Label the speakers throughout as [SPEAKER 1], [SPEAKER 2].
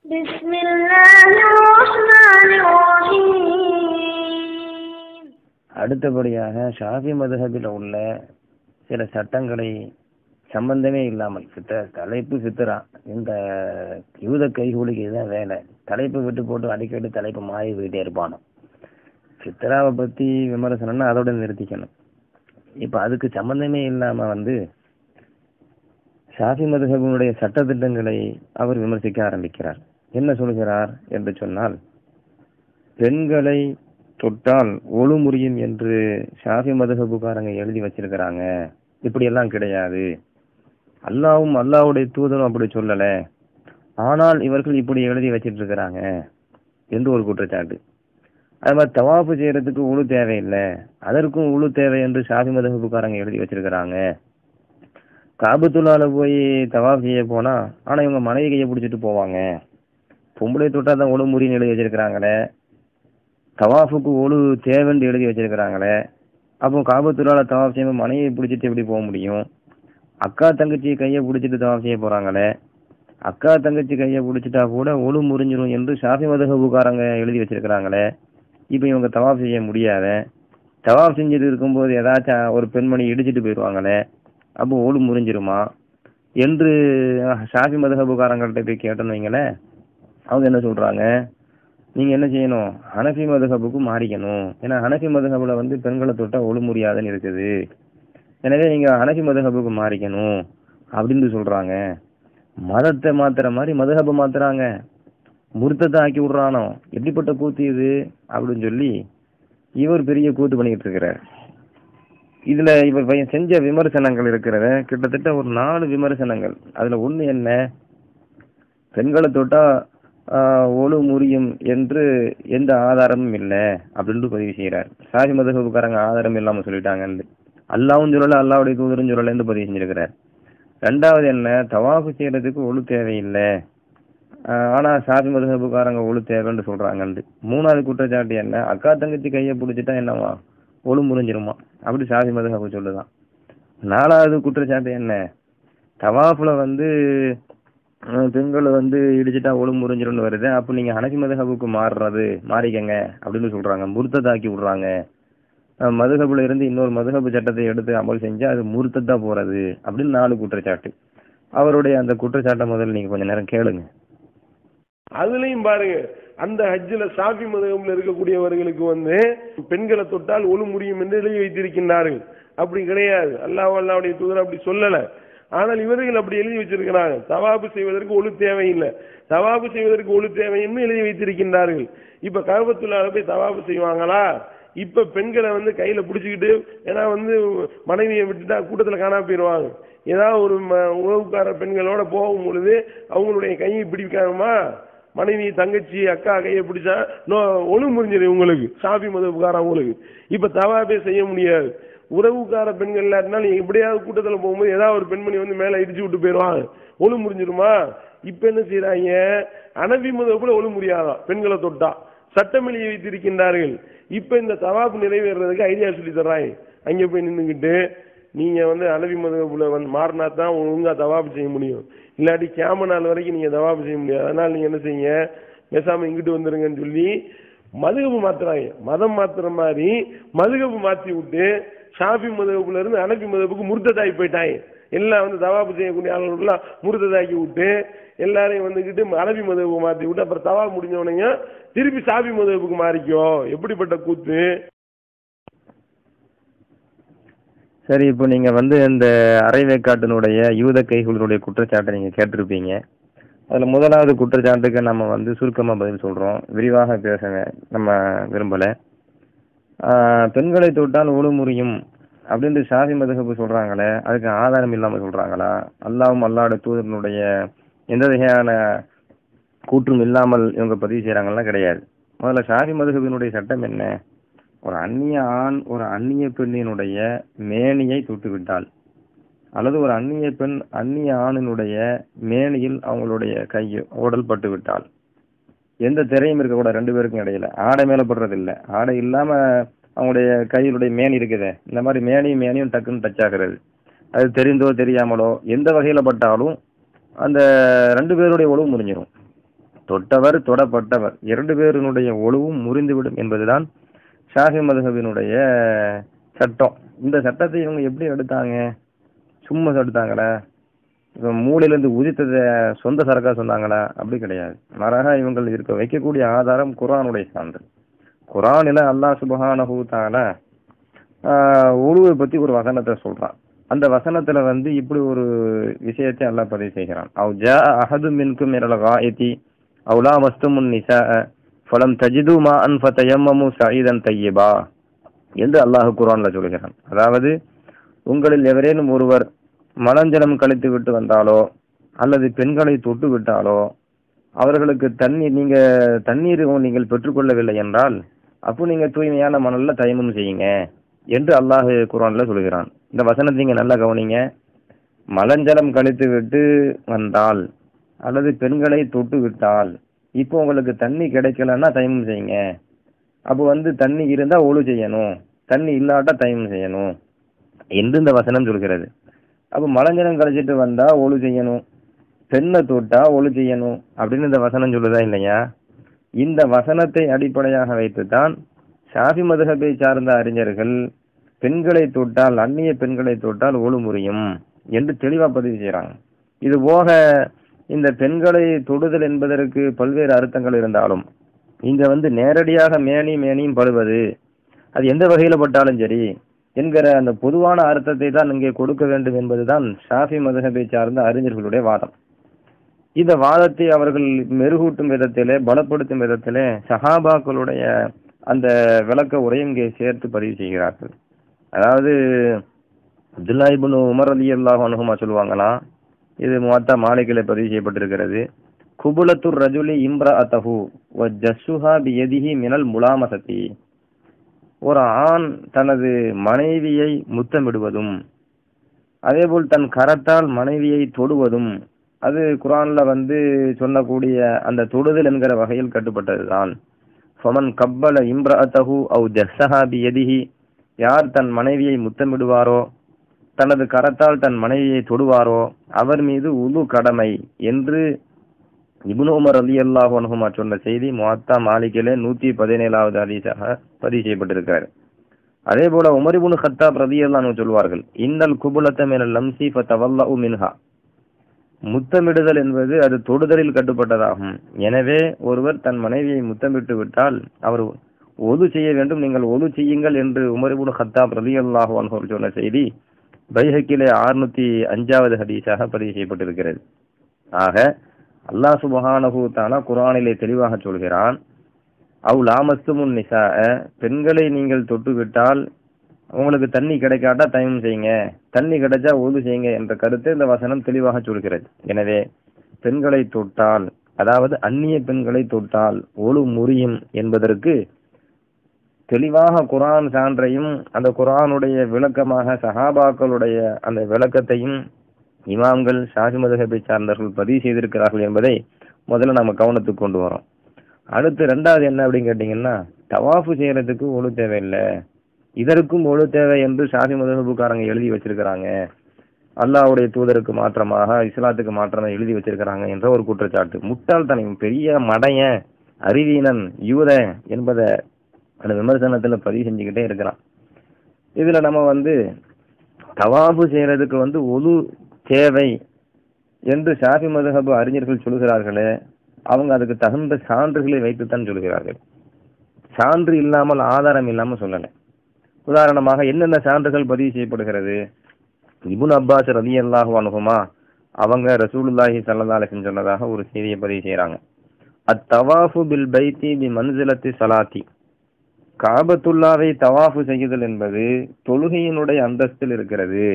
[SPEAKER 1] بسم الله الرحمن الرحيم
[SPEAKER 2] அடுத்தபடியாக ஷாஃபி மதுஹபில் உள்ள சில சட்டங்களை சம்பந்தமே இல்லாமல் சித்த தலைப்பு சித்தரா இந்த யூத கைகூலிக்கு இதுதான் வேலை தலைப்பு விட்டு போட்டு அடிக்கடி தலைப்பு மாறி போயிட்டே இருப்பானோ சித்தராவை பத்தி விமர்சனம்னா அதோட நிறுத்திக்கணும் இப்ப அதுக்கு சம்பந்தமே இல்லாம வந்து ஷாஃபி மதுஹபினுடைய சட்டத்திட்டங்களை அவர் விமர்சிக்க ஆரம்பிக்கிறார் என்ன சொல்கிறார் என்று சொன்னால் பெண்களை தொட்டால் ஒழு முறியும் என்று ஷாஃபி மதுஹபுக்காரங்க எழுதி வச்சிருக்கிறாங்க இப்படி எல்லாம் கிடையாது அல்லாவும் அல்லாவுடைய தூதரும் அப்படி சொல்லல ஆனால் இவர்கள் இப்படி எழுதி வச்சிட்டு இருக்கிறாங்க என்று ஒரு குற்றச்சாட்டு அது மாதிரி தவாப்பு செய்யறதுக்கு உழு தேவையில்லை அதற்கும் உழு தேவை என்று ஷாஃபி மதுஹபுக்காரங்க எழுதி வச்சிருக்கிறாங்க காபத்துள்ளால போய் தவாப் செய்ய போனா ஆனா இவங்க மனைவி கையை பிடிச்சிட்டு போவாங்க பொம்பளை தொட்டா தான் ஒழு முறின்னு எழுதி வச்சிருக்கிறாங்களே தவாஃபுக்கு ஒழு தேவைன்னு எழுதி வச்சிருக்கிறாங்களே அப்போ காபத்துள்ளால தவாஃப் செய்யும்போது மனைவியை பிடிச்சிட்டு எப்படி போக முடியும் அக்கா தங்கச்சி கையை பிடிச்சிட்டு தவாஃப் செய்ய போறாங்களே அக்கா தங்கச்சி கையை பிடிச்சிட்டா கூட ஒழு முறிஞ்சிரும் என்று ஷாஃபி மதுஹபுக்காரங்க எழுதி வச்சிருக்கிறாங்களே இப்போ இவங்க தவாஃப் செய்ய முடியாத தவாஃப் செஞ்சுட்டு இருக்கும்போது ஏதாச்சும் ஒரு பெண்மணி இடிச்சிட்டு போயிடுவாங்களே அப்போ ஒழு முறிஞ்சிருமா என்று ஷாஃபி மதுஹபுக்காரங்கள்ட்ட போய் கேட்டோன்னு வைங்களேன் அவங்க என்ன சொல்றாங்க நீங்க என்ன செய்யணும் ஹனஃபி மதுஹபுக்கு மாறிக்கணும் ஏன்னா ஹனஃபி மதுஹபுல வந்து பெண்களை தொட்டா ஒழு முறியாதுன்னு இருக்குது எனவே நீங்க ஹனஃபி மதுஹபுக்கு மாறிக்கணும் அப்படின்னு சொல்றாங்க மதத்தை மாத்துற மாதிரி மதுஹபை மாத்துறாங்க முருத்தத்தை ஆக்கி விடுறானோ எப்படிப்பட்ட கூத்து இது அப்படின்னு சொல்லி இவர் பெரிய கூத்து பண்ணிக்கிட்டு இருக்கிறார் இதுல இவர் பையன் செஞ்ச விமர்சனங்கள் இருக்கிறத கிட்டத்தட்ட ஒரு நாலு விமர்சனங்கள் அதுல ஒண்ணு என்ன பெண்களை தொட்டா ஆஹ், ஒழு முறியும் என்று எந்த ஆதாரமும் இல்லை அப்படின்னு பதிவு செய்கிறார் சாதி மதகுக்காரங்க ஆதாரம் இல்லாம சொல்லிட்டாங்கன்னு அல்லாவும் சொல்லல அல்லாவுடைய தூதரும் சொல்லலன்னு பதிவு செஞ்சிருக்கிறார் ரெண்டாவது என்ன தவாஃபு செய்யறதுக்கு ஒழு தேவையில்லை ஆஹ், ஆனா சாதி மதகுக்காரங்க ஒழு தேவைன்னு சொல்றாங்கன்னு மூணாவது குற்றச்சாட்டு என்ன அக்கா தங்கச்சி கையை பிடிச்சிட்டா என்னவா ஒழு முறிஞ்சிருமா அப்படி சாதி மதகு சொல்லுதான் நாலாவது குற்றச்சாட்டு என்ன தவாஃப்ல வந்து அஹ், பெண்களை வந்து இடிச்சிட்டா ஒழு முறிஞ்சிரும்னு வருது அப்போ நீங்க ஹனஃபி மதுஹபுக்கு மாறுறது மாறிக்கங்க அப்படின்னு சொல்றாங்க முர்த்ததாக்கி விடுறாங்க அஹ், மதுஹபுல இருந்து இன்னொரு மதுஹபு சட்டத்தை எடுத்து அமல் செஞ்சா அது முர்த்ததா போறது அப்படின்னு நாலு குற்றச்சாட்டு அவருடைய அந்த குற்றச்சாட்டை முதல்ல நீங்க கொஞ்ச நேரம் கேளுங்க
[SPEAKER 3] அதுலயும் பாருங்க அந்த ஹஜ்ஜில் சாஃபி மதகம்ல இருக்கக்கூடியவர்களுக்கு வந்து பெண்களை தொட்டால் ஒழு முடியும் என்று எழுதி வைத்திருக்கின்றார்கள் அப்படி கிடையாது அல்லாஹ் அல்லாவுடைய தூதர் அப்படி சொல்லல ஆனால் இவர்கள் அப்படி எழுதி வச்சிருக்கிறாங்க தவாபு செய்வதற்கு ஒழு தேவையில்லை தவாபு செய்வதற்கு ஒழு தேவைன்னு எழுதி வைத்திருக்கின்றார்கள் இப்ப கருபத்துள்ளால போய் தவாபு செய்வாங்களா இப்ப பெண்களை வந்து கையில பிடிச்சிக்கிட்டு ஏன்னா வந்து மனைவியை விட்டுட்டா கூட்டத்துல காணாம போயிடுவாங்க ஏதாவது ஒரு ம- உறவுக்கார பெண்களோட போகும் பொழுது அவங்களுடைய கையை பிடிக்காமமா மனைவி தங்கச்சி அக்கா கையை பிடிச்சா நோ ஒழு முறிஞ்சிடும் உங்களுக்கு சாபி மதவுக்காரன் உங்களுக்கு இப்ப தவாபே செய்ய முடியாது உறவுக்கார பெண்கள் இல்லாட்டினாலும் எப்படியாவது கூட்டத்துல போகும்போது ஏதாவது ஒரு பெண்மணி வந்து மேல இடிச்சு விட்டு போயிடுவாங்க ஒழு முறிஞ்சிருமா இப்ப என்ன செய்யறாங்க அனபி மதப்புல ஒழு முடியாதான் பெண்களை தொட்டா சட்டம் எழுதி வைத்திருக்கின்றார்கள் இப்ப இந்த தவாப்பு நிறைவேறதுக்கு ஐடியா சொல்லி தர்றாங்க அங்க போய் நின்னுக்கிட்டு நீங்க வந்து அனபி மதப்புல வந்து மாறினா தான் ஒழுங்கா தவாப்பு செய்ய முடியும் இல்லாட்டி கேம நாள் வரைக்கும் நீங்க தவாப்பு செய்ய முடியாது அதனால நீங்க என்ன செய்யுங்க பேசாம இங்கிட்டு வந்துருங்கன்னு சொல்லி மதுகப்பு மாத்துறாங்க மதம் மாத்துற மாதிரி மதுகப்பு மாத்தி விட்டு ஷாஃபி மதுகப்புல இருந்து அனபி மதுகப்புக்கு முருத்ததாகி போயிட்டாங்க எல்லாம் வந்து தவாப்பு செய்யக்கூடிய ஆளுநர்கள்லாம் முருத்ததாக்கி விட்டு எல்லாரையும் வந்துக்கிட்டு அரபி மதுகப்பு மாத்தி விட்டு அப்புறம் தவா முடிஞ்சவனைங்க திருப்பி சாபி மதுகப்புக்கு மாறிக்கோ எப்படிப்பட்ட கூத்து
[SPEAKER 2] சரி இப்போ நீங்க வந்து இந்த அரைவேக்காட்டினுடைய யூத கைகளுடைய குற்றச்சாட்டை நீங்க கேட்டிருப்பீங்க அதுல முதலாவது குற்றச்சாட்டுக்கு நம்ம வந்து சுருக்கமா பதில் சொல்றோம் விரிவாக பேச நம்ம விரும்பல ஆஹ், பெண்களை தொட்டால் ஒழு முறியும் அப்படின்ட்டு ஷாஃபி மதுஹபு சொல்றாங்களே அதுக்கு ஆதாரம் இல்லாம சொல்றாங்களா அல்லாவும் அல்லாட தூதரனுடைய எந்த வகையான கூற்றும் இல்லாமல் இவங்க பதிவு செய்யறாங்கன்னா கிடையாது முதல்ல ஷாஃபி மதுஹபினுடைய சட்டம் என்ன ஒரு அந்நிய ஆண் ஒரு அந்நிய பெண்ணினுடைய மேனியை தொட்டு விட்டால் அல்லது ஒரு அந்நிய பெண் அந்நிய ஆணினுடைய மேனியில் அவங்களுடைய கை உடல் பட்டு விட்டால் எந்த திரையும் இருக்கக்கூடாது ரெண்டு பேருக்கும் இடையில ஆடை மேல படுறது இல்ல ஆடை இல்லாம அவங்களுடைய கையிலுடைய மேனி இருக்குதே இந்த மாதிரி மேனியும் மேனியும் டக்குன்னு டச் ஆகுறது அது தெரிந்தோ தெரியாமலோ எந்த வகையில பட்டாலும் அந்த ரெண்டு பேருடைய உழவு முறிஞ்சிரும் தொட்டவர் தொடப்பட்டவர் இரண்டு பேரினுடைய ஒழுவும் முறிந்துவிடும் என்பதுதான் ஷாஃபி மதுஹபினுடைய சட்டம் இந்த சட்டத்தை இவங்க எப்படி எடுத்தாங்க சும்மா எடுத்தாங்களா இப்ப மூளையிலிருந்து உதித்ததை சொந்த சரக்கா சொன்னாங்களா அப்படி கிடையாது மாறாக இவங்கள் இருக்க வைக்கக்கூடிய ஆதாரம் குரானுடைய சான்று குரானில அல்லாஹ் சுபஹானஹு தஆலா உழுவை பத்தி ஒரு வசனத்தை சொல்றான் அந்த வசனத்துல வந்து இப்படி ஒரு விஷயத்தை அல்லாஹ் பதிவு செய்கிறான் அவ் ஜா அஹது மின்கும் மினல் காயிதி அவுலா மஸ்துமுன் நிசா ஃபலம் தஜிது மா அன் ஃபதயம்மமு சஈதன் தையிபா என்று அல்லாஹ் குர்ஆன்ல சொல்கிறான் அதாவது உங்களில் எவரேனும் ஒருவர் மலஞ்சலம் கழித்து விட்டு வந்தாலோ அல்லது பெண்களை தொட்டு விட்டாலோ அவர்களுக்கு தண்ணீர் நீங்க தண்ணீர் நீங்கள் பெற்றுக்கொள்ளவில்லை என்றால் அப்போ நீங்க தூய்மையான மணல்ல தயமம் செய்யுங்க என்று அல்லாஹ் குர்ஆன்ல சொல்கிறான் இந்த வசனத்தை நீங்க நல்லா கவனிங்க மலஞ்சலம் கழித்து விட்டு வந்தால் அல்லது பெண்களை தொட்டு விட்டால் இப்போ உங்களுக்கு தண்ணி கிடைக்கலன்னா தயமம் செய்யுங்க அப்போ வந்து தண்ணி இருந்தா ஒழு செய்யணும் தண்ணி இல்லாட்டா தயமம் செய்யணும் என்று இந்த வசனம் சொல்கிறது அப்போ மலஞ்சலம் கழிச்சிட்டு வந்தா ஒழு செய்யணும் பெண்ணை தொட்டா ஒழு செய்யணும் அப்படின்னு இந்த வசனம் சொல்லுதா இல்லையா இந்த வசனத்தை அடிப்படையாக வைத்துத்தான் ஷாஃபி மதுஹபை சார்ந்த அறிஞர்கள் பெண்களை தொட்டால் அந்நிய பெண்களை தொட்டால் ஒழு முறியும் என்று தெளிவா பதிவு செய்றாங்க இது போக இந்த பெண்களை தொடுதல் என்பதற்கு பல்வேறு அர்த்தங்கள் இருந்தாலும் இங்க வந்து நேரடியாக மேனி மேனியும் படுவது அது எந்த வகையில பட்டாலும் சரி என்கிற அந்த பொதுவான அர்த்தத்தை தான் இங்கே கொடுக்க வேண்டும் என்பதுதான் ஷாஃபி மதுஹபை சார்ந்த அறிஞர்களுடைய வாதம் இந்த வாதத்தை அவர்கள் மெருகூட்டும் விதத்திலே பலப்படுத்தும் விதத்திலே சஹாபாக்களுடைய அந்த விளக்க உரையும் இங்கே சேர்த்து பதிவு செய்கிறார்கள் அதாவது அப்துல்லா இப்னு உமர் அலி அல்லாஹ் அனுகுமா சொல்லுவாங்களாம் இது முவத்தா மாலிகில பதிவு செய்யப்பட்டிருக்கிறது குபுலத்துர் ரஜுலி இம்ரா அத்தஹு வ ஜஸ்ஸுஹா பியதிஹி மினல் முலாமசதி ஒரு ஆண் தனது மனைவியை முத்தமிடுவதும் அதேபோல் தன் கரத்தால் மனைவியை தொடுவதும் அது குரான்ல வந்து சொல்லக்கூடிய அந்த தொடுதல் என்கிற வகையில் கட்டுப்பட்டதுதான் ஃபமன் கப்பல இம்ரஅத்தஹு அவு ஜஸ்ஸஹா பியதிஹி யார் தன் மனைவியை முத்தமிடுவாரோ தனது கரத்தால் தன் மனைவியை தொடுவாரோ அவர் மீது உது கடமை என்று இப்னு உமர் அலி அல்லாஹ் அனுகுமா சொன்ன செய்தி முவாத்தா மாலிகிலே நூத்தி பதினேழாவது ஹதீஸாக பதிவு செய்யப்பட்டிருக்காரு அதே போல உமர் இப்னு கத்தாப் ரலியல்லாஹு அன்ஹு சொல்வார்கள் இன்னல் குபுலத்த மினல் லம்சி ஃபதவல்லஉ மின்ஹா முத்தமிடுதல் என்பது அது தொடுதலில் கட்டுப்பட்டதாகும் எனவே ஒருவர் தன் மனைவியை முத்தமிட்டு விட்டால் அவர் ஒது செய்ய வேண்டும் நீங்கள் ஒது செய்யுங்கள் என்று உமரிபுன் ஹத்தாப் ரலி அல்லாஹு அன்ஹோர் சொன்ன செய்தி பைஹக்கிலே ஆறுநூத்தி அஞ்சாவது ஹதீஸாக பதிவு செய்யப்பட்டிருக்கிறது ஆக அல்லாஹ் சுபஹானஹு தாலா குர்ஆனிலே தெளிவாக சொல்கிறான் அவ் லாமஸ்துமுன் நிசா பெண்களை நீங்கள் தொட்டு விட்டால் உங்களுக்கு தண்ணி கிடைக்காட்டா தயமம் செய்யுங்க தண்ணி கிடைச்சா ஒது செய்யுங்க என்ற கருத்தை இந்த வசனம் தெளிவாக சொல்கிறது எனவே பெண்களை தொட்டால் அதாவது அந்நிய பெண்களை தொட்டால் ஒழு முறியும் என்பதற்கு தெளிவாக குரான் சான்றையும் அந்த குரானுடைய விளக்கமாக சஹாபாக்களுடைய அந்த விளக்கத்தையும் இமாம்கள் ஷாஹி மதுஹபை சார்ந்தவர்கள் பதிவு செய்திருக்கிறார்கள் என்பதை முதல்ல நம்ம கவனத்துக்கு கொண்டு வரோம் அடுத்து ரெண்டாவது என்ன அப்படின்னு கேட்டீங்கன்னா தவாஃபு செய்யறதுக்கு ஒழு தேவையில்லை இதற்கும் ஒழு தேவை என்று ஷாஃபி மதுஹபுக்காரங்க எழுதி வச்சிருக்கிறாங்க அல்லாஹ்வுடைய தூதருக்கு மாற்றமாக இஸ்லாத்துக்கு மாற்றமாக எழுதி வச்சிருக்கிறாங்க என்ற ஒரு குற்றச்சாட்டு முட்டாள்தனம் பெரிய மடையன் அறிவீனன் யூத என்பதை அந்த விமர்சனத்துல பதிவு செஞ்சுக்கிட்டே இருக்கிறான் இதுல நம்ம வந்து தவாபு செய்யறதுக்கு வந்து ஒது தேவை என்று ஷாஃபி மதுஹபு அறிஞர்கள் சொல்கிறார்களே அவங்க அதுக்கு தகுந்த சான்றுகளை வைத்துத்தான் சொல்கிறார்கள் சான்று இல்லாமல் ஆதாரம் இல்லாமல் சொல்லலை உதாரணமாக என்னென்ன சான்றுகள் பதிவு செய்யப்படுகிறது இபுன் அப்பாஸ் ரதி அல்லாஹு அனுகுமா அவங்க ரசூலுல்லாஹி ஸல்லல்லாஹு அலைஹி வஸல்லம் சொன்னதாக ஒரு செய்தியை பதிவு செய்றாங்க அத்தவாஃபு பில் பைத்தி பி மன்சிலத்தி சலாத்தி காபத்துல்லாவை தவாஃபு செய்யுதல் என்பது தொழுகையினுடைய அந்தஸ்தில் இருக்கிறது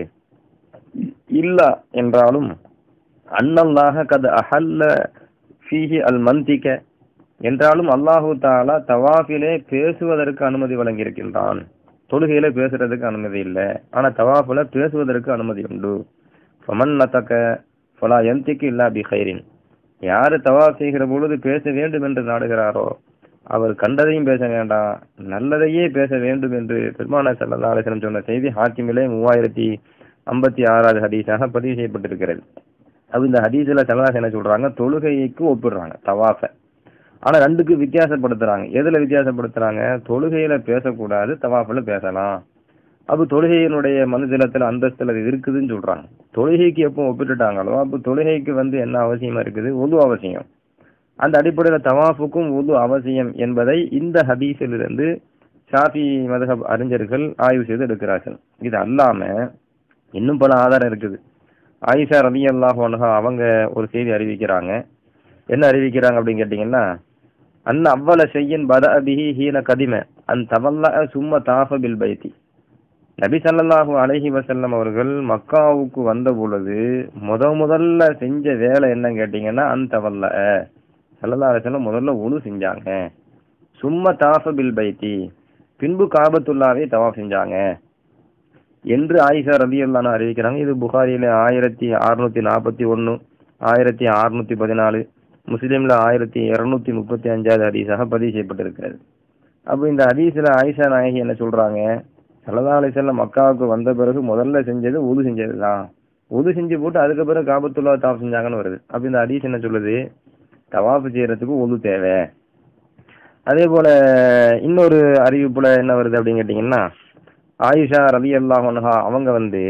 [SPEAKER 2] இல்ல என்றாலும் அன்னல்லாக கது அஹல்ல ஃபீஹி அல் மந்திக்க என்றாலும் அல்லாஹு தாலா தவாஃபிலே பேசுவதற்கு அனுமதி வழங்கியிருக்கின்றான் தொழுகையில பேசுறதுக்கு அனுமதி இல்லை ஆனா தவாஃபுல பேசுவதற்கு அனுமதி உண்டு ஃபமன் நத்தக்க ஃபலா எந்திக்கு இல்லா பி ஹைரின் யாரு தவாஃப் செய்கிற பொழுது பேச வேண்டும் என்று நாடுகிறாரோ அவர் கண்டதையும் பேச வேண்டாம் நல்லதையே பேச வேண்டும் என்று பெருமான சல்லா அலிஸ்லம் சொன்ன செய்தி ஹாக்கிமிலே மூவாயிரத்தி ஐம்பத்தி ஆறாவது ஹதீஸாக பதிவு செய்யப்பட்டிருக்கிறது அது இந்த ஹதீஸ்ல சல்லாஸ் என்ன சொல்றாங்க தொழுகைக்கு ஒப்பிடுறாங்க தவாஃப ஆனா ரெண்டுக்கு வித்தியாசப்படுத்துறாங்க எதுல வித்தியாசப்படுத்துறாங்க தொழுகையில பேசக்கூடாது தவாஃபுல பேசலாம் அப்ப தொழுகையினுடைய மனுதிலத்துல அந்தஸ்துல அது இருக்குதுன்னு சொல்றாங்க தொழுகைக்கு எப்போ ஒப்பிட்டுட்டாங்களோ அப்போ தொழுகைக்கு வந்து என்ன அவசியமா இருக்குது உது அவசியம் அந்த அடிப்படையில தவாஃபுக்கும் உது அவசியம் என்பதை இந்த ஹதீஸிலிருந்து ஷாஃபி மதஹப் அறிஞர்கள் ஆய்வு செய்து எடுக்கிறார்கள் இது அல்லாம இன்னும் பல ஆதாரம் இருக்குது ஆயிஷா ரவி அல்லாஹ் அவங்க ஒரு செய்தி அறிவிக்கிறாங்க என்ன அறிவிக்கிறாங்க அப்படின்னு கேட்டீங்கன்னா அன் அவ்வள செய்யன் பத அபிஹி ஹீன கதிம அன் தவல்ல சும்ம தாஃப பில் பைத்தி நபி ஸல்லல்லாஹு அலைஹி வஸல்லம் அவர்கள் மக்காவுக்கு வந்த பொழுது முத முதல்ல செஞ்ச வேலை என்ன கேட்டீங்கன்னா அன் தவல்ல ஸல்லல்லாஹு அலைஹி வஸல்லம் முதல்ல உழு செஞ்சாங்க சும்ம தாஃப பில் பைத்தி பின்பு காபத்துல்லாவை தவாஃப் செஞ்சாங்க என்று ஆயிஷா ரலியல்லாஹு அறிவிக்கிறாங்க இது புகாரியில ஆயிரத்தி அறுநூத்தி நாற்பத்தி ஒன்னு ஆயிரத்தி அறுநூத்தி பதினாலு முஸ்லீம்ல ஆயிரத்தி இருநூத்தி முப்பத்தி அஞ்சாவது ஹதீஸாக பதிவு செய்யப்பட்டிருக்கிறது அப்போ இந்த ஹதீஸ்ல ஆயிஷா நாயகி என்ன சொல்றாங்க சல்லா அலிசல்லம் மக்காவுக்கு வந்த பிறகு முதல்ல செஞ்சது உது செஞ்சதுதான் உது செஞ்சு போட்டு அதுக்கு பிறகு காபத்துல்லா தாப் செஞ்சாங்கன்னு வருது அப்ப இந்த ஹதீஸ் என்ன சொல்லுது தவாஃப் செய்யறதுக்கு உது தேவை அதே போல இன்னொரு அறிவிப்புல என்ன வருது அப்படின்னு கேட்டீங்கன்னா ஆயிஷா ரவி அல்லாஹா அவங்க வந்து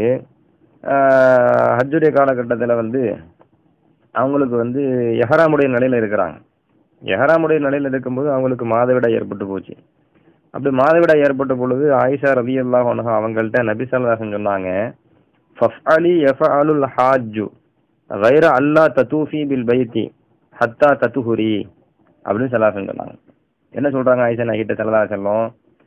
[SPEAKER 2] ஆஹ், ஹஜ்ஜுடைய காலகட்டத்துல வந்து அவங்களுக்கு வந்து எஹராமுடைய நிலையில இருக்கிறாங்க எஹராமுடைய நிலையில இருக்கும்போது அவங்களுக்கு மாதவிடாய் ஏற்பட்டு போச்சு அப்படி மாதவிடாய் ஏற்பட்ட பொழுது ஆயிஷா ரவி அல்லாஹ் அவங்கள்ட்ட நபி சல்லாஹன் சொன்னாங்க ஃபஃப்அலி யஃபஅலுல் ஹாஜ்ஜு கைர அல்லா தத்தூஃபி பில் பைத்தி ஹத்தா தத்துஹுரி அப்படின்னு சல்லாஹன் சொன்னாங்க என்ன சொல்றாங்க ஆயிஷா நகிட்ட சல்லா செல்லம்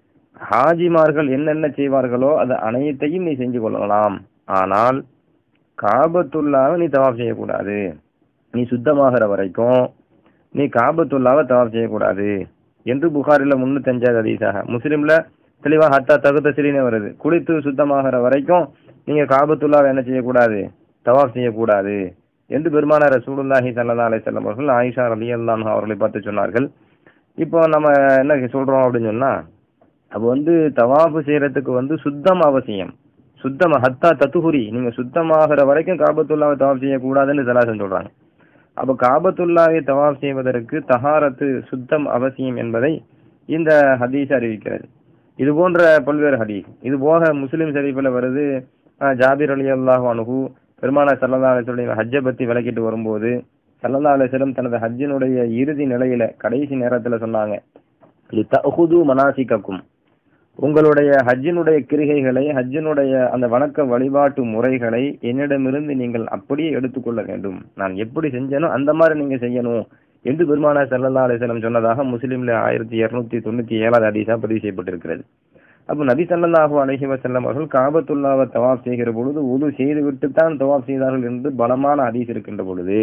[SPEAKER 2] ஹாஜிமார்கள் என்னென்ன செய்வார்களோ அது அனைத்தையும் நீ செஞ்சு கொள்ளலாம் ஆனால் காபத்துல்லாவை நீ தவாப் செய்யக்கூடாது நீ சுத்தமாகிற வரைக்கும் நீ காபத்துல்லாவை தவாப் செய்யக்கூடாது என்று புகாரில் முன்னூத்தி அஞ்சாவது ஹதீஸாக முஸ்லிம்ல தெளிவா ஹத்தா தகுத்த சிறினே வருது குளித்து சுத்தமாகிற வரைக்கும் நீங்க காபத்துல்லாவை என்ன செய்யக்கூடாது தவாப் செய்யக்கூடாது என்று பெருமான ரசூலுல்லாஹி ஸல்லல்லாஹு அலைஹி வஸல்லம் அவர்கள் ஆயிஷா ரலியல்லாஹு அவர்களை பார்த்து சொன்னார்கள் இப்போ நம்ம என்ன சொல்றோம் அப்படின்னு சொன்னா அப்போ வந்து தவாஃபு செய்யறதுக்கு வந்து சுத்தம் அவசியம் சுத்தம் ஹத்தா தத்துஹுரி நீங்க சுத்தமாகிற வரைக்கும் காபத்துல்லாவை தவாப் செய்யக்கூடாதுன்னு சலாசன் சொல்றாங்க அப்ப காபத்துல்லாவை தவாப் செய்வதற்கு தஹாரத்து சுத்தம் அவசியம் என்பதை இந்த ஹதீஸ் அறிவிக்கிறது இது போன்ற பல்வேறு ஹதீஸ் இது போக முஸ்லிம் ஷரீஃபில் வருது அஹ், ஜாபிர் அலி அல்லாஹ் அனுகு பெருமான சல்லா அலிஸ்வடைய ஹஜ்ஜை பத்தி விளக்கிட்டு வரும்போது சல்லல்லா அலிஸ்லம் தனது ஹஜ்ஜினுடைய இறுதி நிலையில கடைசி நேரத்துல சொன்னாங்க லித்தஹுது மனாசிக்கக்கும் உங்களுடைய ஹஜ்ஜினுடைய கிரிகைகளை ஹஜ்ஜினுடைய அந்த வணக்க வழிபாட்டு முறைகளை என்னிடமிருந்து நீங்கள் அப்படியே எடுத்துக்கொள்ள வேண்டும் நான் எப்படி செஞ்சேனோ அந்த மாதிரி நீங்க செய்யணும் என்று பெருமானார் ஸல்லல்லாஹு அலைஹி வஸல்லம் சொன்னதாக முஸ்லிம்ல ஆயிரத்தி இருநூத்தி தொண்ணூத்தி ஏழாவது ஹதீஸா பதிவு செய்யப்பட்டிருக்கிறது அப்போ நபி ஸல்லல்லாஹு அலைஹி வஸல்லம் அவர்கள் காபத்துல்லாவை தவாப் செய்கிற பொழுது உது செய்துவிட்டு தான் தவாப் செய்தார்கள் என்று பலமான ஹதீஸ் இருக்கின்ற பொழுது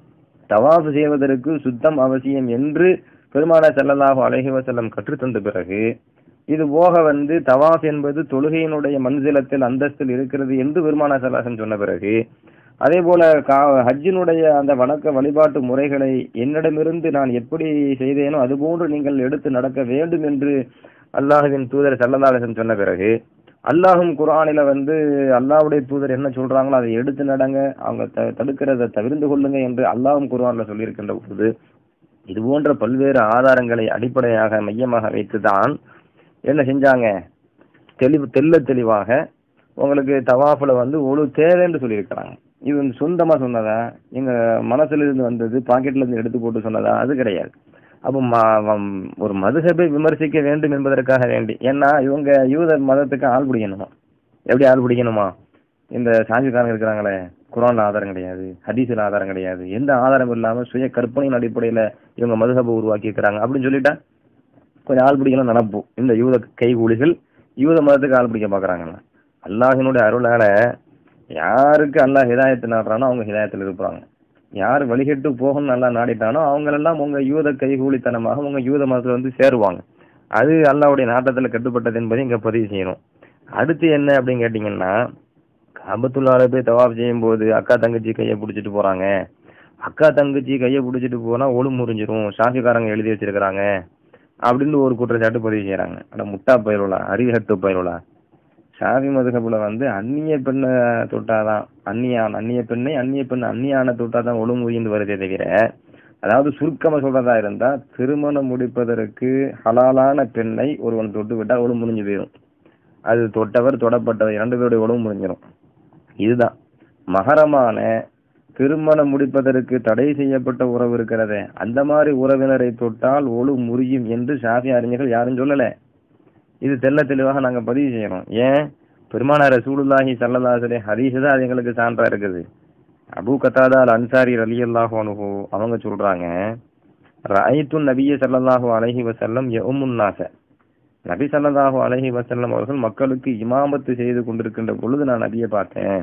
[SPEAKER 2] தவாப் செய்வதற்கு சுத்தம் அவசியம் என்று பெருமானார் ஸல்லல்லாஹு அலைஹி வஸல்லம் கற்றுத்தந்த பிறகு இது போக வந்து தவாஃப் என்பது தொழுகையினுடைய மன்சிலத்தில் அந்தஸ்தில் இருக்கிறது என்று பெருமானார் ஸல்லல்லாஹு சொன்ன பிறகு அதே போல கா- ஹஜ்ஜினுடைய அந்த வணக்க வழிபாட்டு முறைகளை என்னிடமிருந்து நான் எப்படி செய்தேனோ அதுபோன்று நீங்கள் எடுத்து நடக்க வேண்டும் என்று அல்லாஹ்வின் தூதர் ஸல்லல்லாஹு அலைஹி வஸல்லம் சொன்ன பிறகு அல்லாஹும் குர்ஆனில வந்து அல்லாஹ்வுடைய தூதர் என்ன சொல்றாங்களோ அதை எடுத்து நடங்க அவங்க த- தடுக்கிறதை தவிர்ந்து கொள்ளுங்க என்று அல்லாஹும் குர்ஆன்ல சொல்லியிருக்கின்ற போது இது போன்ற பல்வேறு ஆதாரங்களை அடிப்படையாக மையமாக வைத்துதான் என்ன செஞ்சாங்க தெளிவு தெள்ள தெளிவாக உங்களுக்கு தவாஃபுல வந்து ஒரு தேவைன்னு சொல்லியிருக்கிறாங்க இது வந்து சொந்தமா சொன்னதா எங்க மனசுல இருந்து வந்தது பாக்கெட்ல இருந்து எடுத்து போட்டு சொன்னதா அது கிடையாது அப்போ ம- வம்- ஒரு மதுஹபை விமர்சிக்க வேண்டும் என்பதற்காக வேண்டி ஏன்னா இவங்க யூத மதத்துக்கு ஆள் பிடிக்கணுமா எப்படி ஆள் பிடிக்கணுமா இந்த சாஞ்சிக்காரங்க இருக்கிறாங்களே குரான்ல ஆதாரம் கிடையாது ஹதீஸ்ல ஆதாரம் கிடையாது எந்த ஆதாரம் இல்லாம சுய கற்பனையின் அடிப்படையில இவங்க மதுஹபை உருவாக்கி இருக்கிறாங்க அப்படின்னு சொல்லிட்டா கொஞ்சம் ஆள் பிடிக்கலாம் நடப்போம் இந்த யூத கைகூலிகள் யூத மதத்துக்கு ஆள் பிடிக்க பாக்குறாங்கல்ல அல்லாஹினுடைய அருளால யாருக்கு அல்லாஹ் ஹிதாயத்து நாடுறானோ அவங்க ஹிதாயத்தில் இருப்பாங்க யார் வழிகட்டு போகணும்னு நல்லா நாடிட்டானோ அவங்களெல்லாம் உங்க யூத கைகூலித்தனமாக உங்க யூத மதத்துல வந்து சேருவாங்க அது அல்லாஹ்வுடைய நாட்டத்துல கட்டுப்பட்டது என்பதை இங்க பதிவு செய்யணும் அடுத்து என்ன அப்படின்னு கேட்டீங்கன்னா காபத்துள்ளால போய் தவாப் செய்யும் போது அக்கா தங்கச்சி கையை பிடிச்சிட்டு போறாங்க அக்கா தங்கச்சி கையை பிடிச்சிட்டு போனா ஒளு முறிஞ்சிரும் சாஷிக்காரங்க எழுதி வச்சிருக்கிறாங்க அப்படின்னு ஒரு குற்றச்சாட்டு பதிவு செய்யறாங்க அட முட்டா பயிரோலா அறிவகட்டு பயிரோலா ஷாஃபி மதுகபுல வந்து அந்நிய பெண்ணை தொட்டாதான் அந்நியான் அந்நிய பெண்ணை அந்நிய பெண் அந்நியான தொட்டாதான் ஒழுங்குன்னு வருதே தவிர அதாவது சுருக்கமா சொல்றதா இருந்தா திருமணம் முடிப்பதற்கு ஹலாலான பெண்ணை ஒருவன் தொட்டு விட்டா ஒழுங்கு முடிஞ்சு போயிடும் அது தொட்டவர் தொடப்பட்டவர் இரண்டு பேருடைய உடம்பு முடிஞ்சிடும் இதுதான் மகரமான திருமணம் முடிப்பதற்கு தடை செய்யப்பட்ட உறவு இருக்கிறதே அந்த மாதிரி உறவினரை தொட்டால் ஒழு முறியும் என்று ஷாஃபி அறிஞர்கள் யாரும் சொல்லல இது தெள்ள தெளிவாக நாங்க பதிவு செய்யறோம் ஏன் பெருமானார் ரசூலுல்லாஹி சல்லல்லாஹு ஹதீஸ் தான் அது எங்களுக்கு சான்றா இருக்குது அபு கத்தாதா அல் அன்சாரி ரலியல்லாஹு அன்ஹு அவங்க சொல்றாங்க ரஐத்து நபிய ஸல்லல்லாஹு அலைஹி வஸல்லம் யஉமுன் நாஸ நபி ஸல்லல்லாஹு அலைஹி வஸல்லம் அவர்கள் மக்களுக்கு இமாமத்து செய்து கொண்டிருக்கின்ற பொழுது நான் நபியை பார்த்தேன்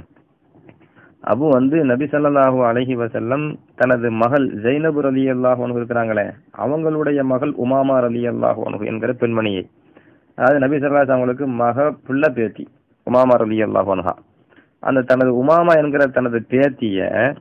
[SPEAKER 2] அபு வந்து நபி ஸல்லல்லாஹு அலைஹி வஸல்லம் தனது மகள் ஜைனபு ரலியல்லாஹு அன்ஹு இருக்கிறாங்களே அவங்களுடைய மகள் உமாமா ரலியல்லாஹு அன்ஹு என்கிற பெண்மணியை அதாவது நபி ஸல்லல்லாஹு அவங்களுக்கு மக பிள்ளை பேத்தி உமாமா ரலியல்லாஹு அன்ஹா அந்த தனது உமாமா என்கிற தனது பேத்திய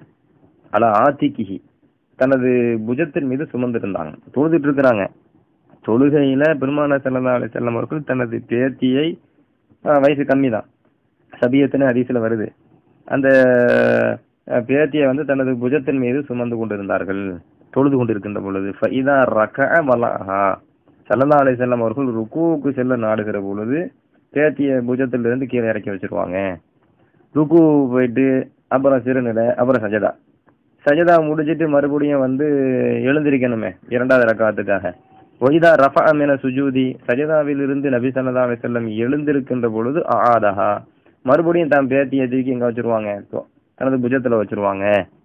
[SPEAKER 2] அல ஆத்திகிஹி தனது புஜத்தின் மீது சுமந்திருந்தாங்க தொழுதுட்டு இருக்கிறாங்க தொழுகையில பெருமான செல்லல்லா அலி செல்லம் அவர்கள் தனது பேத்தியை ஆஹ், வயசு கம்மி தான் சபியத்துன்னு ஹதீஸ்ல வருது அந்த அஹ், பேத்தியை வந்து தனது புஜத்தின் மீது சுமந்து கொண்டிருந்தார்கள் தொழுது கொண்டிருக்கின்ற பொழுது ஃபைதா ரக வலஹா சல்லல்லா அலி செல்லம் அவர்கள் ருக்குவுக்கு செல்ல நாடுகிற பொழுது பேத்திய புஜத்திலிருந்து கீழே இறக்கி வச்சிருவாங்க ருக்கு போயிட்டு அப்புறம் சிறுநிலை அப்புறம் சஜதா சஜதா முடிச்சிட்டு மறுபடியும் வந்து எழுந்திருக்கணுமே இரண்டாவது ரக்காத்துக்காக ஒய்தா ரஃபா மின சுஜூதி சஜதாவில் இருந்து நபி ஸல்லல்லாஹு அலைஹி வஸல்லம் எழுந்திருக்கின்ற பொழுது ஆதாஹா மறுபடியும் தான் பேத்தியை தூக்கி இங்க வச்சிருவாங்க இப்போ தனது புஜத்துல வச்சிருவாங்க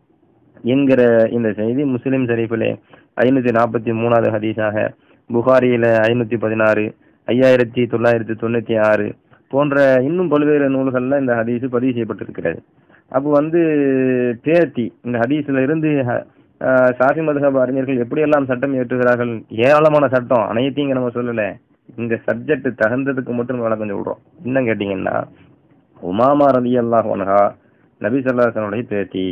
[SPEAKER 2] என்கிற இந்த செய்தி முஸ்லிம் ஷரீஃபிலே ஐநூத்தி நாற்பத்தி மூணாவது ஹதீஸாக புகாரியில ஐநூத்தி பதினாறு ஐயாயிரத்தி தொள்ளாயிரத்தி தொண்ணூத்தி ஆறு போன்ற இன்னும் பல்வேறு நூல்கள்ல இந்த ஹதீஸ் பதிவு செய்யப்பட்டிருக்கிறது அப்போ வந்து பேத்தி இந்த ஹதீஸ்ல இருந்து ஹ- ஆஹ் சாஃபி மதுஹப் அறிஞர்கள் எப்படியெல்லாம் சட்டம் இயற்றுகிறார்கள் ஏராளமான சட்டம் அனைத்தையும் இங்க நம்ம சொல்லல இந்த சப்ஜெக்ட் தகுந்ததுக்கு மட்டும் விளக்கம் சொல்றோம் இன்னும் கேட்டீங்கன்னா உமாமா ரதி அல்லாஹ் ஒன்ஹா நபி சல்லாஹனுடைய பேத்தி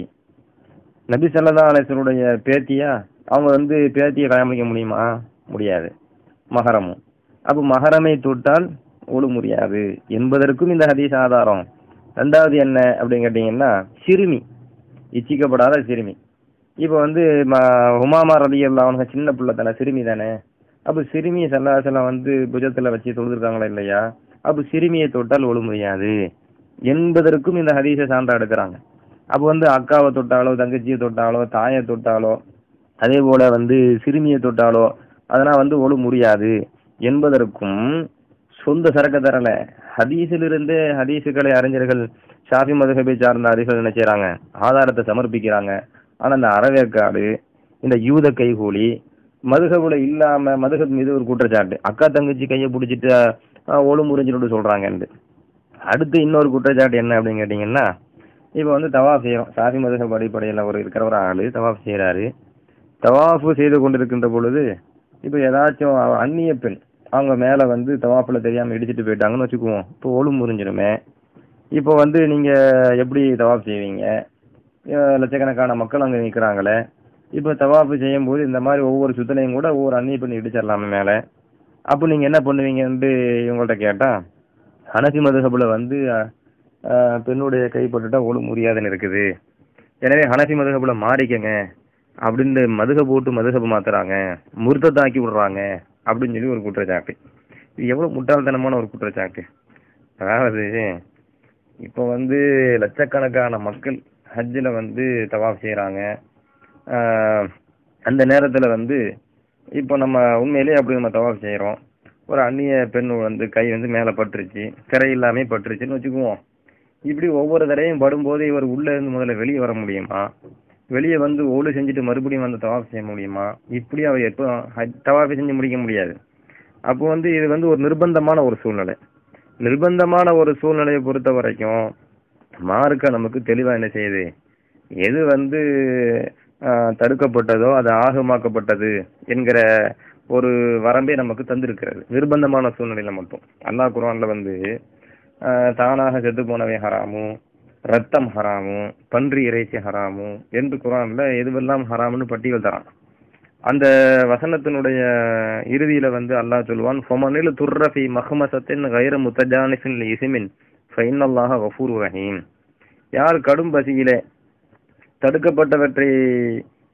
[SPEAKER 2] நபி சல்லா அலிஸ்வருடைய பேத்தியா அவங்க வந்து பேத்தியை கல்யாணம் பண்ணிக்க முடியுமா முடியாது மகரமும் அப்போ மகரமை தொட்டால் ஒழு முடியாது என்பதற்கும் இந்த ஹதீஸ் ஆதாரம் ரெண்டாவது என்ன அப்படின்னு கேட்டீங்கன்னா சிறுமி இச்சிக்கப்படாத சிறுமி இப்போ வந்து ம- உமாமா ரதி அவங்க சின்ன பிள்ளை தானே சிறுமி தானே அப்போ சிறுமியை சல்லாசலம் வந்து புஜத்துல வச்சு தொழுதுருக்காங்களா இல்லையா அப்போ சிறுமியை தொட்டால் ஒழு முடியாது என்பதற்கும் இந்த ஹதீஸை சான்றா எடுக்கிறாங்க அப்போ வந்து அக்காவை தொட்டாலோ தங்கச்சியை தொட்டாலோ தாயை தொட்டாலோ அதே போல வந்து சிறுமியை தொட்டாலோ அதெல்லாம் வந்து ஒழு முடியாது என்பதற்கும் சொந்த சரக்க தரல ஹதீஸிலிருந்து ஹதீஸுகளை அறிஞர்கள் ஷாஃபி மதுஹபை சார்ந்த அறிஞர்கள் என்ன செய்றாங்க ஆதாரத்தை சமர்ப்பிக்கிறாங்க ஆனா இந்த அறவேற்காடு இந்த யூத கைகூலி மதுகபுல இல்லாம மதுகப் மீது ஒரு குற்றச்சாட்டு அக்கா தங்கச்சி கையை பிடிச்சிட்டு ஆஹ், ஒழு முறிஞ்சிட்டு சொல்றாங்கன்னு அடுத்து இன்னொரு குற்றச்சாட்டு என்ன அப்படின்னு கேட்டீங்கன்னா இப்போ வந்து தவாஃப் செய்யறோம் சாஃபி மதுகப் அடிப்படையில் ஒரு இருக்கிற ஒரு ஆளு தவாஃப் செய்யறாரு தவாஃபு செய்து கொண்டிருக்கின்ற பொழுது இப்போ ஏதாச்சும் அவ- அந்நிய பெண் அவங்க மேல வந்து தவாஃபில் தெரியாம இடிச்சிட்டு போயிட்டாங்கன்னு வச்சுக்குவோம் இப்போ ஒழு முறிஞ்சிருமே இப்போ வந்து நீங்க எப்படி தவாஃப் செய்வீங்க அஹ் லட்சக்கணக்கான மக்கள் அங்க நிக்கிறாங்களே இப்போ தவாஃபு செய்யும்போது இந்த மாதிரி ஒவ்வொரு சுத்தலையும் கூட ஒவ்வொரு அந்நிய பெண் இடிச்சிடலாமே மேல அப்போ நீங்க என்ன பண்ணுவீங்கன்ட்டு இவங்கள்ட்ட கேட்டா ஹனஃபி மதுஹபுல வந்து அஹ், அஹ், பெண்ணுடைய கைப்பட்டுட்டா ஒழு முடியாதுன்னு இருக்குது எனவே ஹனஃபி மதுஹபுல மாறிக்கங்க அப்படின்னு மதுக போட்டு மதுகபு மாத்துறாங்க முர்த்தத்தாக்கி விடுறாங்க அப்படின்னு சொல்லி ஒரு குற்றச்சாட்டு இது எவ்வளவு முட்டாள்தனமான ஒரு குற்றச்சாட்டு அதாவது இப்போ வந்து லட்சக்கணக்கான மக்கள் ஹஜ்ஜில் வந்து தவாஃப் செய்கிறாங்க அந்த நேரத்தில் வந்து இப்போ நம்ம உண்மையிலேயே அப்படி நம்ம தவாஃப் செய்கிறோம் ஒரு அந்நிய பெண் வந்து கை வந்து மேலே பட்டுருச்சு திரை இல்லாமே பட்டுருச்சுன்னு வச்சுக்குவோம் இப்படி ஒவ்வொரு தடவையும் படும்போது இவர் உள்ளே இருந்து முதல்ல வெளியே வர முடியுமா வெளியே வந்து ஓடு செஞ்சுட்டு மறுபடியும் வந்து தவாஃப் செய்ய முடியுமா இப்படி அவர் எப்போ தவாஃப் செஞ்சு முடிக்க முடியாது அப்போ வந்து இது வந்து ஒரு நிர்பந்தமான ஒரு சூழ்நிலை நிர்பந்தமான ஒரு சூழ்நிலையை பொறுத்த வரைக்கும் மார்க்க நமக்கு தெளிவா என்ன செய்யுது எது வந்து ஆஹ், தடுக்கப்பட்டதோ அது ஆகமாக்கப்பட்டது என்கிற ஒரு வரம்பை நமக்கு தந்திருக்கிறது நிர்பந்தமான சூழ்நிலையில மட்டும் அல்லாஹ் குர்ஆன்ல வந்து ஆஹ், தானாக செத்து போனவை ஹராமும் ரத்தம் ஹராமும் பன்றி இறைச்சி ஹராமும் என்று குர்ஆன்ல எதுவெல்லாம் ஹராம்னு பட்டியல் தரான் அந்த வசனத்தினுடைய இறுதியில வந்து அல்லாஹ் சொல்லுவான் ஃபமனில் துர்ரஃபி மஹ்மசத்தின் கைர முத்தஜானிஃபின் இசிமின் ஃபைனல்லாஹ கஃபூர் ரஹீம் யார் கடும் பசியிலே தடுக்கப்பட்டவற்றை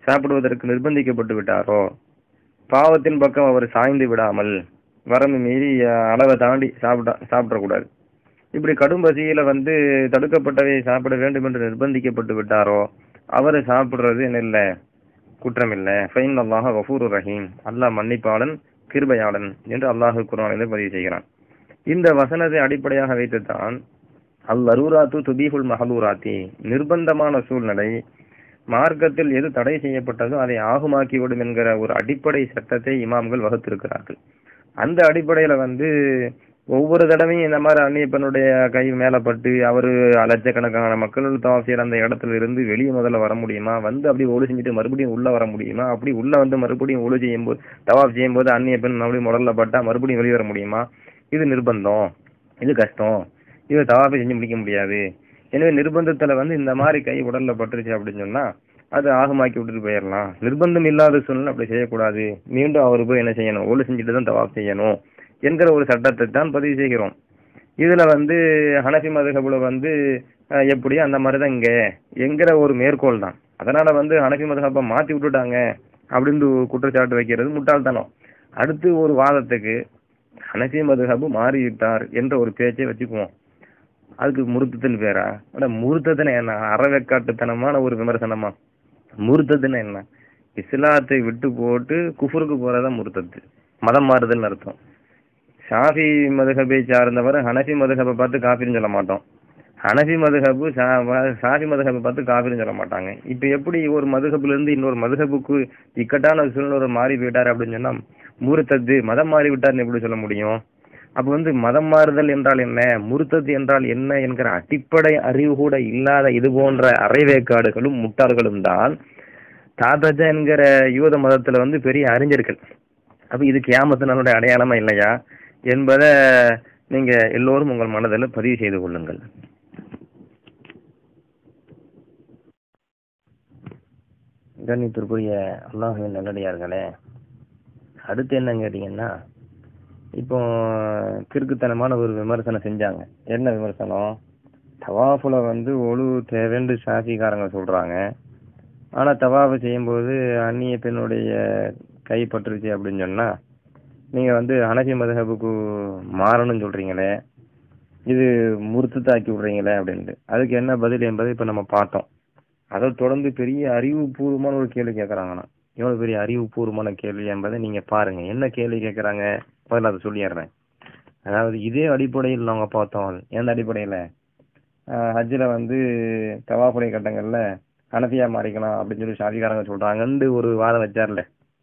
[SPEAKER 2] சாப்பிடுவதற்கு நிர்பந்திக்கப்பட்டு விட்டாரோ பாவத்தின் பக்கம் அவர் சாய்ந்து விடாமல் வரம்பு மீறி அஹ், அளவை தாண்டி சாப்பிட சாப்பிடக்கூடாது இப்படி கடும் பசியில வந்து தடுக்கப்பட்டவை சாப்பிட வேண்டும் என்று நிர்பந்திக்கப்பட்டு விட்டாரோ அவர் சாப்பிடுறது என்ன இல்ல குற்றம் இல்ல ஃபைன் அல்லாஹ் கஃபூர் ரஹீம் அல்லாஹ் மன்னிப்பாளன் கிருபையாளன் என்று அல்லாஹ் குர்ஆனிலே பதிவு செய்கிறான் இந்த வசனத்தை அடிப்படையாக வைத்துத்தான் அல் அரூராத்து துபீஹுல் மஹலூராத்தி நிர்பந்தமான சூழ்நிலை மார்க்கத்தில் எது தடை செய்யப்பட்டதோ அதை ஆகுமாக்கிவிடும் என்கிற ஒரு அடிப்படை சட்டத்தை இமாம்கள் வகுத்திருக்கிறார்கள் அந்த அடிப்படையில வந்து ஒவ்வொரு தடவையும் இந்த மாதிரி அந்நிய பெண்ணுடைய கை மேல பட்டு அவரு லட்சக்கணக்கான மக்கள் தவாப் செய்யற அந்த இடத்துல இருந்து வெளியே முதல்ல வர முடியுமா வந்து அப்படி ஒழு செஞ்சுட்டு மறுபடியும் உள்ள வர முடியுமா அப்படி உள்ள வந்து மறுபடியும் ஒழு செய்யும் போது தவாப் செய்யும் போது அந்நிய பெண் மறுபடியும் முதல்ல பட்டா மறுபடியும் வெளியே வர முடியுமா இது நிர்பந்தம் இது கஷ்டம் இது தவாப்பை செஞ்சு முடிக்க முடியாது எனவே நிர்பந்தத்துல வந்து இந்த மாதிரி கை உடல்ல பட்டுருச்சு அப்படின்னு சொன்னா அது ஆகமாக்கி விட்டுட்டு போயிடலாம் நிர்பந்தம் இல்லாத சூழ்நிலை அப்படி செய்யக்கூடாது மீண்டும் அவர் போய் என்ன செய்யணும் ஒழு செஞ்சுட்டு தான் தவாப் செய்யணும் என்கிற ஒரு சட்டத்தை தான் பதிவு செய்கிறோம் இதுல வந்து ஹனஃபி மதுகபுல வந்து அஹ், எப்படி அந்த மாதிரி தான் இங்க என்கிற ஒரு மேற்கோள் தான் அதனால வந்து ஹனஃபி மதுகப்பை மாத்தி விட்டுட்டாங்க அப்படின்னு குற்றச்சாட்டு வைக்கிறது முட்டாள்தனம் அடுத்து ஒரு வாதத்துக்கு ஹனஃபி மதுஹபு மாறிவிட்டார் என்ற ஒரு பேச்சை வச்சுக்குவோம் அதுக்கு முருத்தத்தின் பேரா அட முருத்தத்தின என்ன அறவேக்காட்டுத்தனமான ஒரு விமர்சனமா முருத்தத்தின என்ன இஸ்லாத்தை விட்டு போட்டு குஃபருக்கு போறதா முருத்தத்து மதம் மாறுதல்னு அர்த்தம் ஷாஃபி மதுஹபை சார்ந்தவர் ஹனஃபி மதுஹபை பார்த்து காஃபின்னு சொல்ல மாட்டோம் ஹனஃபி மதுஹபு ஷாஃபி மதுஹபை பார்த்து காஃபின்னு சொல்ல மாட்டாங்க இப்போ எப்படி ஒரு மதுஹபுல இருந்து இன்னொரு மதுஹபுக்கு இக்கட்டான சூழ்நிலை மாறி போயிட்டார் அப்படின்னு சொன்னா முருத்தத்து மதம் மாறி விட்டார்னு எப்படி சொல்ல முடியும் அப்ப வந்து மதம் மாறுதல் என்றால் என்ன முருத்தத்து என்றால் என்ன என்கிற அடிப்படை அறிவு கூட இல்லாத இது போன்ற அரைவேக்காடுகளும் முட்டாள்களும் தான் தாத்தஜா என்கிற யூத மதத்துல வந்து பெரிய அறிஞர்கள் அப்ப இது கியாமத்து நாளுடைய அடையாளமா இல்லையா என்பதை நீங்க எல்லோரும் உங்கள் மனதில் பதிவு செய்து கொள்ளுங்கள் கண்ணியத்திற்குரிய அல்லாஹுவின் நல்லடியார்களே அடுத்து என்ன கேட்டீங்கன்னா இப்போ கிறுக்குத்தனமான ஒரு விமர்சனம் செஞ்சாங்க என்ன விமர்சனம் தவாஃபுல வந்து ஒழு தேவைன்னு சாஃபிக்காரங்க சொல்றாங்க ஆனா தவாஃபு செய்யும்போது அந்நிய பெண்ணுடைய கை பட்டுருச்சு அப்படின்னு சொன்னா நீங்க வந்து ஹனஃபி மதஹபுக்கு மாறணும்னு சொல்றீங்களே இது முறுத்துத்தாக்கி விடுறீங்களே அப்படின்ட்டு அதுக்கு என்ன பதில் என்பதை இப்ப நம்ம பார்த்தோம் அதை தொடர்ந்து பெரிய அறிவுபூர்வமான ஒரு கேள்வி கேட்கறாங்கண்ணா எவ்வளவு பெரிய அறிவுபூர்வமான கேள்வி என்பதை நீங்க பாருங்க என்ன கேள்வி கேட்கறாங்க முதல்ல அதை சொல்லிடுறேன் அதாவது இதே அடிப்படையில் நாங்க பார்த்தோம் எந்த அடிப்படையில ஆஹ் ஹஜ்ஜில வந்து தவாஃபுடைய கட்டங்கள்ல ஹனஃபியா மாறிக்கலாம் அப்படின்னு சொல்லி ஷாதிகாரங்க சொல்றாங்கன்னு ஒரு வாதம் வச்சார்ல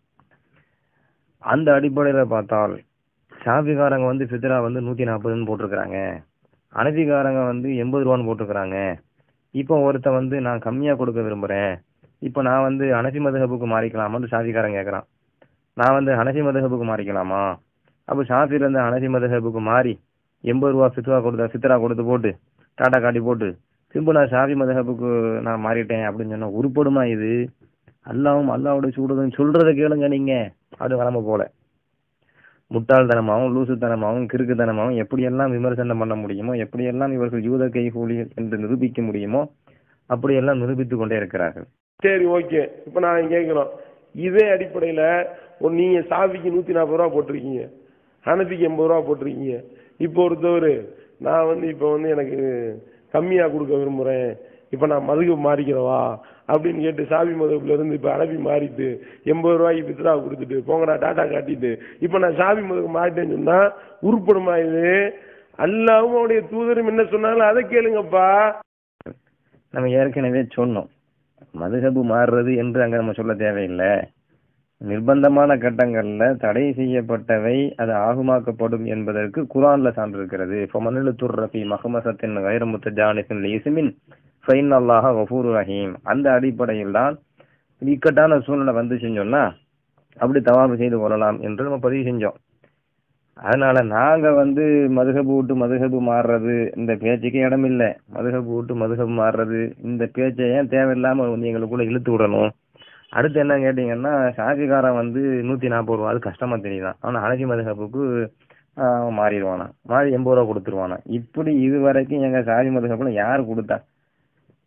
[SPEAKER 2] அந்த அடிப்படையில பார்த்தால் ஷாபிகாரங்க வந்து ஃபித்ரா வந்து நூத்தி நாற்பதுன்னு போட்டிருக்கிறாங்க அனபிகாரங்க வந்து எண்பது ரூபான்னு போட்டிருக்கிறாங்க இப்போ ஒருத்தன் வந்து நான் கம்மியா கொடுக்க விரும்புறேன் இப்போ நான் வந்து அனபி மதுஹபுக்கு மாறிக்கலாமான்னு ஷாஃபிகாரன் கேட்கறான் நான் வந்து ஹனஃபி மதுஹபுக்கு மாறிக்கலாமா அப்போ ஷாஃபில இருந்து ஹனஃபி மதுஹபுக்கு மாறி எண்பது ரூபா ஃபித்ரா கொடுத்த ஃபித்ரா கொடுத்து போட்டு டாடா காட்டி போட்டு திரும்ப நான் ஷாஃபி மதுஹபுக்கு நான் மாறிட்டேன் அப்படின்னு சொன்னா உருப்படுமா இது அல்லாவும் அல்லாவோட சூடுதுன்னு சொல்றதை கேளுங்க நீங்க அது வளம போல முட்டாள்தனமாகவும் லூசுத்தனமாகவும் கிறுக்குத்தனமாகவும் எப்படியெல்லாம் விமர்சனம் பண்ண முடியுமோ எப்படியெல்லாம் இவர்கள் யூத கைகூலிகள் என்று நிரூபிக்க முடியுமோ அப்படியெல்லாம் நிரூபித்துக் கொண்டே இருக்கிறார்கள்
[SPEAKER 3] சரி ஓகே இப்போ நான் கேட்குறோம் இதே அடிப்படையில் ஒரு நீங்கள் சாவிக்கு நூற்றி நாற்பது ரூபா போட்டிருக்கீங்க ஹனஃபிக்கு எண்பது ரூபா போட்டிருக்கீங்க இப்போ ஒருத்தவர் நான் வந்து இப்போ வந்து எனக்கு கம்மியாக கொடுக்க விரும்புகிறேன் இப்போ நான் மதுகு மாறிக்கிறவா அப்படின்னு கேட்டு சாவி மதுகுல இருந்து இப்போ அனபி மாறிட்டு எண்பது ரூபாய்க்கு பித்ரா கொடுத்துட்டு போங்கடா டாட்டா காட்டிட்டு இப்போ நான் சாவி மதுக்கு மாறிட்டேன்னு சொன்னால் உருப்படுமா இது அல்லாவும் அவருடைய தூதரும் என்ன சொன்னாலும் அதை கேளுங்கப்பா
[SPEAKER 2] நம்ம ஏற்கனவே சொன்னோம் மதுஹபு மாறுறது என்று அங்க நம்ம சொல்ல தேவையில்லை நிர்பந்தமான கட்டங்கள்ல தடை செய்யப்பட்டவை அது ஆகுமாக்கப்படும் என்பதற்கு குரான்ல சான்று இருக்கிறது ஃபமனிலு துர்ரஃபி மஹமசத்தின் வைரமுத்த ஜானிசின் லிஸ்மின் ஃபைன் அல்லாஹ் வஃபூர் ரஹீம் அந்த அடிப்படையில் தான் இக்கட்டான சூழ்நிலை வந்துச்சுன்னு சொன்னா அப்படி தவாபு செய்து கொள்ளலாம் என்று நம்ம பதிவு செஞ்சோம் அதனால நாங்க வந்து மதுகபு விட்டு மதுகபு மாறுறது இந்த பேச்சுக்கு இடம் இல்லை மதுகபு விட்டு மதுகபு மாறுறது இந்த பேச்சை ஏன் தேவையில்லாம வந்து எங்களுக்குள்ள இழுத்து விடணும் அடுத்து என்ன கேட்டீங்கன்னா ஷாஃபிகாரன் வந்து நூத்தி நாற்பது ரூபா அது கஷ்டமா தெரியுதான் ஆனா அனகி மதுகப்புக்கு அவன் மாறிடுவானா மாறி எண்பது ரூபா கொடுத்துருவானா இப்படி இது வரைக்கும் எங்க சாதி மதுகப்புல யார் கொடுத்தா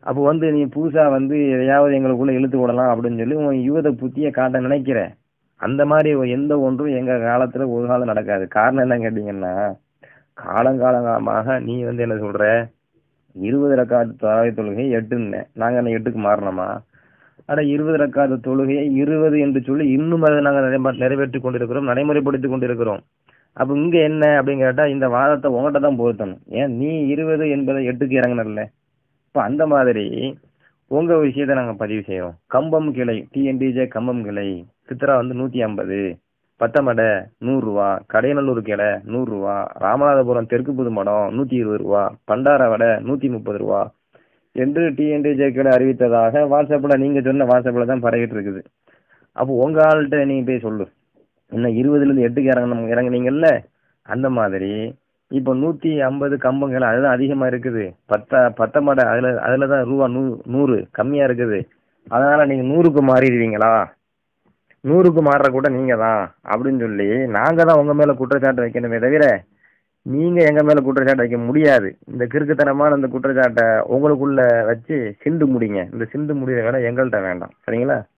[SPEAKER 2] அப்போ வந்து நீ புதுசா வந்து எதையாவது எங்களுக்குள்ள இழுத்து விடலாம் அப்படின்னு சொல்லி உன் யுவத புத்திய காட்ட நினைக்கிற அந்த மாதிரி எந்த ஒன்றும் எங்க காலத்துல ஒரு காலம் நடக்காது காரணம் என்ன கேட்டீங்கன்னா காலங்காலமாக நீ வந்து என்ன சொல்ற இருபது ரக்காத்து தராவை தொழுகை எட்டுன்னு நாங்க என்ன எட்டுக்கு மாறினோமா அட இருபது ரக்காத்து தொழுகையை இருபது என்று சொல்லி இன்னும் அதை நாங்கள் நிறைவே- நிறைவேற்றிக் கொண்டிருக்கிறோம் நடைமுறைப்படுத்திக் கொண்டிருக்கிறோம் அப்ப இங்க என்ன அப்படின்னு கேட்டா இந்த வாதத்தை உங்கள்கிட்ட தான் பொருத்தணும் ஏன் நீ இருபது என்பதை எட்டுக்கு இறங்கினல்ல இப்ப அந்த மாதிரி உங்க விஷயத்தை நாங்க பதிவு செய்யறோம் கம்பம் கிளை டிஎன்டிஜே கம்பம் கிளை சித்ரா வந்து நூத்தி ஐம்பது பத்தமடை நூறு ரூபா கடையநல்லூர் கிளை நூறு ரூபா ராமநாதபுரம் தெற்கு புதுமடம் நூத்தி இருபது ரூபா பண்டாரவடை நூத்தி முப்பது ரூபா என்று டிஎன்டிஜே கிளை அறிவித்ததாக வாட்ஸ்அப்ல நீங்க சொன்ன வாட்ஸ்அப்ல தான் பரவிட்டு இருக்குது அப்போ உங்க ஆள்கிட்ட நீங்க போய் சொல்லு என்ன இருபதுல இருந்து எட்டுக்கு இறங்கணும் இறங்குனீங்கல்ல அந்த மாதிரி இப்போ நூத்தி ஐம்பது கம்பங்கள் அதுதான் அதிகமா இருக்குது பத்த பத்தமடை அதுல அதுல தான் ரூபா நூ நூறு கம்மியா இருக்குது அதனால நீங்க நூறுக்கு மாறிடுவீங்களா நூறுக்கு மாறுற கூட நீங்க தான் அப்படின்னு சொல்லி நாங்க தான் உங்க மேல குற்றச்சாட்டு வைக்கணுமே தவிர நீங்க எங்க மேல குற்றச்சாட்டு வைக்க முடியாது இந்த கிறுக்குத்தனமான இந்த குற்றச்சாட்டை உங்களுக்குள்ள வச்சு சிந்து முடிங்க இந்த சிந்து முடிகிற வேலை எங்கள்கிட்ட வேண்டாம் சரிங்களா